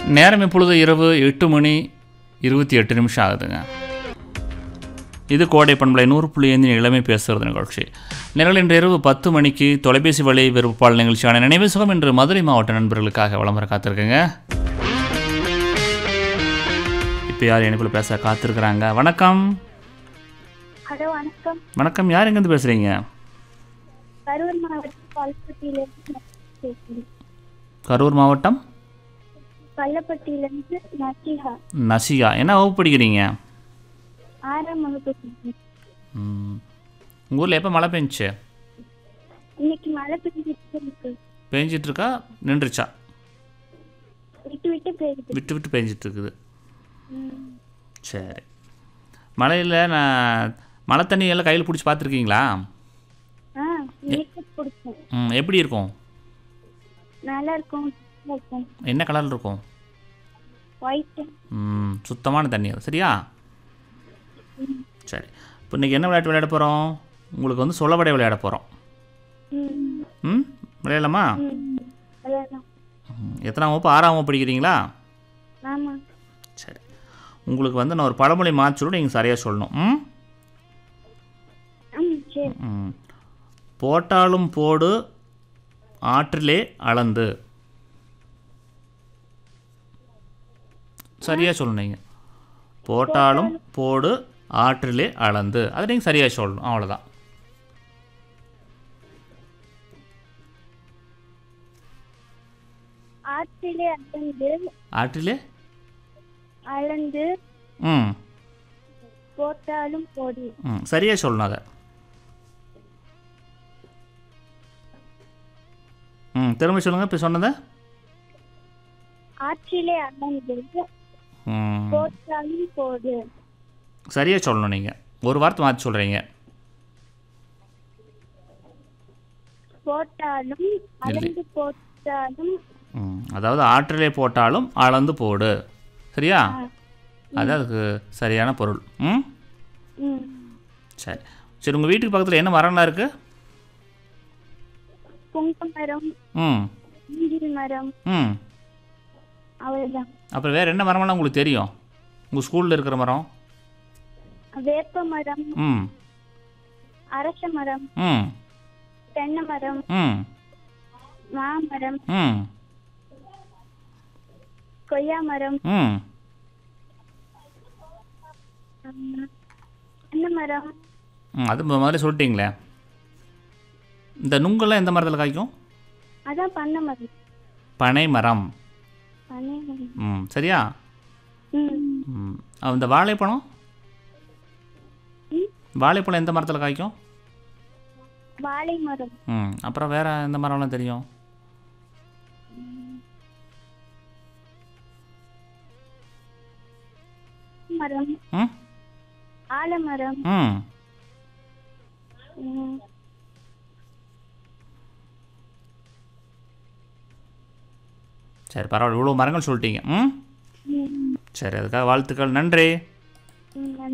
நேரம் இப்பொழுது இரவு எட்டு மணி இருபத்தி எட்டு நிமிஷம் ஆகுதுங்க இது கோடை பண்பலை நூறு புள்ளி ஐந்து இளமை பேசுகிறது நிகழ்ச்சி நிரல் இன்று இரவு பத்து மணிக்கு தொலைபேசி வழி விருப்பால் நிகழ்ச்சியான நினைவு சுகம் இன்று மதுரை மாவட்ட நண்பர்களுக்காக விளம்பர காத்திருக்குங்க இப்போ யார் எனக்குள்ள பேச காத்திருக்கிறாங்க வணக்கம் ஹலோ வணக்கம் வணக்கம் யார் எங்கேருந்து பேசுகிறீங்க கரூர் மாவட்டம் பள்ளப்பட்டியிலிருந்து பேசுகிறேன் கரூர் மாவட்டம் பள்ளப்பட்டியிலிருந்து நசிஹா நசிகா என்ன வகுப்பு படிக்கிறீங்க ஆறாம் வகுப்பு படிக்கிறேன். ம். உங்கள் ஊரில் எப்போ மழை பெஞ்சுச்சு இன்னைக்கு மழை பெஞ்சிட்டு இருக்கு பெஞ்சிட்டு இருக்கா நின்றுச்சா விட்டு விட்டு பெய்யுது விட்டு விட்டு பெஞ்சிட்டு இருக்குது ம். சரி மழையில் நான் மழை தண்ணி எல்லாம் கையில் பிடிச்சி பார்த்துருக்கீங்களா ஆ இன்னைக்கு பிடிக்கும் ம் எப்படி இருக்கும் நல்லா இருக்கும் நல்லா இருக்கும் என்ன கலரில் இருக்கும் ஒயிட்டு ம் சுத்தமான தண்ணி அது சரியா சரி இப்போ இன்றைக்கி என்ன விளையாட்டு விளையாட போகிறோம் உங்களுக்கு வந்து சொல்லவடை விளையாட போகிறோம் ம் ம் விளையாடலாமா ம் அதான் ம், எத்தனாம் வகுப்பு ஆறாம் வகுப்பு படிக்கிறீங்களா ஆமாம் சரி உங்களுக்கு வந்து நான் ஒரு பழமொழி மாற்றிடும் நீங்கள் சரியாக சொல்லணும் ம் ம் சரி ம். போட்டாலும் போடு ஆற்றிலே அளந்து சரியாக சொல்லணும் நீங்கள் போட்டாலும் போடு ஆற்றிலே அளந்து அதை நீங்கள் சரியாக சொல்லணும் அவ்வளோதான் ஆற்றிலே அளந்து ஆற்றிலே அளந்து ம் போட்டாலும் போடி ம் சரியாக சொல்லணும் அதை ம் திரும்ப சொல்லுங்கள் இப்போ சொன்னதை ஆற்றிலே அளந்து ம் போட்டாலும் போடு சரியாக சொல்லணும் நீங்கள் ஒரு வார்த்தை மாற்றி சொல்கிறீங்க போட்டாலும் அளந்து போட்டாலும் ம், அதாவது ஆற்றிலே போட்டாலும் அளந்து போடு சரியா அது அதுக்கு சரியான பொருள் ம் ம் சரி சரி உங்கள் வீட்டுக்கு பக்கத்தில் என்ன மரம்லாம் இருக்குது புங்க மரம் ம் மூங்கில் மரம் ம் அவ்வளோதான் அப்புறம் வேறு என்ன மரமெல்லாம் உங்களுக்கு தெரியும் உங்கள் ஸ்கூலில் இருக்கிற மரம் வேப்ப மரம் ம் அரச மரம் ம் தென்னை மரம் ம் மாமரம் ம் கொய்யா மரம் ம் ம், தென்னை மரம் ம் அது முதல்ல சொல்லிட்டீங்களே இந்த நுங்கெல்லாம் எந்த மரத்தில் காய்க்கும் அதான் பண்ணை மரம் பனை மரம் பனை மரம் ம் சரியா ம் ம் அஹ் இந்த வாழைப்பழம் ம், வாழைப்பழம் எந்த மரத்தில் காய்க்கும் வாழை மரம் ம் அப்புறம் வேறு எந்த மரம்லாம் தெரியும் மரம் ம் ஆலமரம் ம் ம், சரி பரவாயில்ல இவ்வளோ மரங்கள் சொல்லிட்டீங்க ம் ம், சரி அதுக்காக வாழ்த்துக்கள் நன்றி ம்